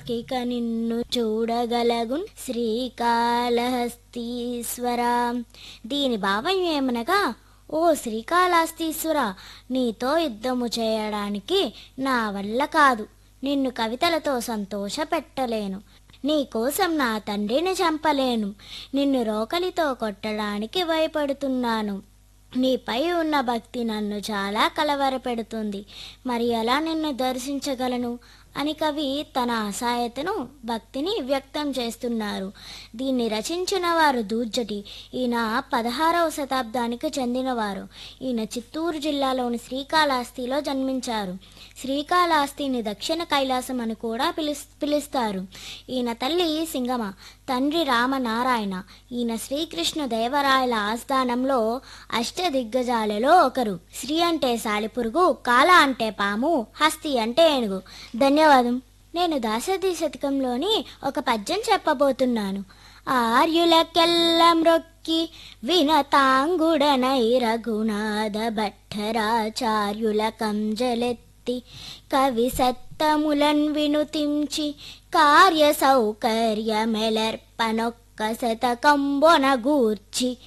కిక నిన్ను చూడగలగున్ శ్రీకాళహస్తీశ్వర దీని భావం ఏమనగా ఓ శ్రీకాళహస్తీశ్వర నీతో యుద్ధము చేయడానికి నా వల్ల కాదు నిన్ను కవితలతో సంతోషపెట్టలేను నీ కోసం నా తండ్రిని చంపలేను నిన్ను రోకలితో కొట్టడానికి భయపడుతున్నాను నీపై ఉన్న భక్తి నన్ను చాలా కలవరపెడుతుంది మరి ఎలా నిన్ను దర్శించగలను అని కవి తన అసహాయతను భక్తిని వ్యక్తం చేస్తున్నారు దీన్ని రచించిన వారు దూర్జటి ఈయన పదహారవ శతాబ్దానికి చెందినవారు ఈయన చిత్తూరు జిల్లాలోని శ్రీకాళహస్తిలో జన్మించారు శ్రీకాళహస్తిని దక్షిణ కైలాసం అని కూడా పిలుస్ పిలుస్తారు ఈయన తల్లి సింగమ తండ్రి రామనారాయణ ఈయన శ్రీకృష్ణ దేవరాయల ఆస్థానంలో అష్టదిగ్గజాలలో ఒకరు శ్రీ అంటే సాలిపురుగు కాల అంటే పాము హస్తి అంటే ఏనుగు ధన్యవాదం నేను దాసరి శతకంలోని ఒక పద్యం చెప్పబోతున్నాను ఆర్యులకెల్ల మ్రొక్కి వినతాంగుడనై రఘునాథ భట్టరాచార్యుల కంజలెత్తి కవి సత్తములన్ వినుతించి కార్య సౌకర్యమెలర్పనొక్క శతకంబొన గూర్చి